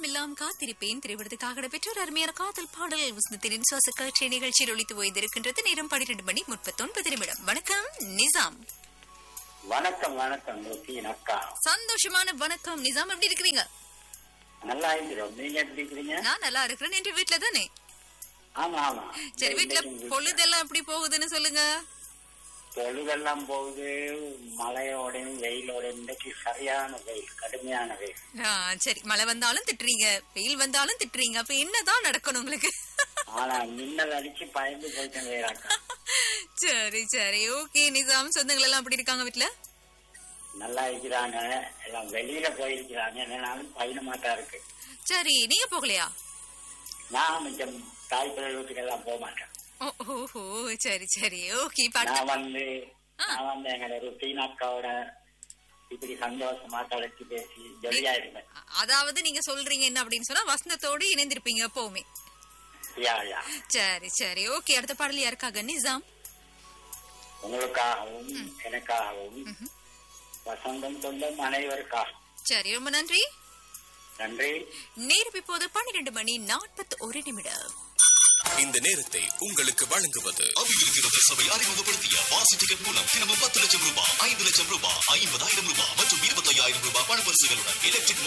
காலமெல்லாம் காத்திருப்பேன் திரைவிடத்துக்காக பெற்றோர் அருமையான காதல் பாடல் வசந்தத்தின் சுவாச காட்சி நிகழ்ச்சியில் ஒழித்து ஓய்ந்திருக்கின்றது நேரம் பன்னிரண்டு மணி முப்பத்தொன்பது நிமிடம் வணக்கம் நிசாம் வணக்கம் வணக்கம் ருக்கீன் அக்கா சந்தோஷமான வணக்கம் நிசாம் எப்படி இருக்கிறீங்க நல்லா இருக்கிறோம் நீங்க எப்படி இருக்கிறீங்க நான் நல்லா இருக்கிறேன் என்று வீட்டுல தானே ஆமா ஆமா சரி வீட்டுல இன்னைக்கு பொழுதெல்லாம் எப்படி போகுதுன்னு சொல்லுங்க பொழுதெல்லாம் போகுது மழையோடையும் வெயிலோடையும் இன்னைக்கு சரியான வெயில் கடுமையான வெயில் ஆ, சரி மழை வந்தாலும் திட்டுறீங்க வெயில் வந்தாலும் திட்டுறீங்க அப்ப என்னதான் நடக்கணும் உங்களுக்கு ஆனா மின்னல் அடிச்சு பயந்து போயிட்டேன் வேறாக்கா சரி சரி ஓகே நிசாம் சொந்தங்கள் எல்லாம் எப்படி இருக்காங்க வீட்டுல நல்லா இருக்கிறாங்க எல்லாம் வெளியில போயிருக்கிறாங்க என்னாலும் பயணமாட்டா இருக்கு சரி நீங்க போகலையா நான் கொஞ்சம் தாய் பிள்ளை வீட்டுக்கு எல்லாம் போக மாட்டேன் ஓ, ஓஹோ சரி சரி ஓகே பாட்டு நான் வந்து நான் வந்து எங்களோட ருக்கீன் அக்காவோட இப்படி சந்தோஷமா கலச்சி பேசி ஜொலியா இருப்பேன் அதாவது நீங்க சொல்றீங்க என்ன அப்படின்னு சொன்னா வசந்தத்தோடு இணைந்திருப்பீங்க எப்பவுமே யா யா சரி சரி ஓகே அடுத்த பாடல் யாருக்காக நிசாம் உங்களுக்காகவும் எனக்காகவும் வசந்தம் சொல்லும் அனைவருக்காகவும் சரி ரொம்ப நன்றி நன்றி நேரம் இப்போது பன்னிரண்டு மணி நாற்பத்தி ஒரு நிமிடம் இந்த நேரத்தை உங்களுக்கு வழங்குவது அபிவிருத்தி சபை அறிமுகப்படுத்திய வாசி டிக்கெட் மூலம் தினமும் பத்து லட்சம் ரூபாய் ஐந்து லட்சம் ரூபாய் ஐம்பதாயிரம் ரூபாய் மற்றும் இருபத்தையாயிரம் ரூபாய் பணப்பரிசுகளுடன் எலக்ட்ரிக்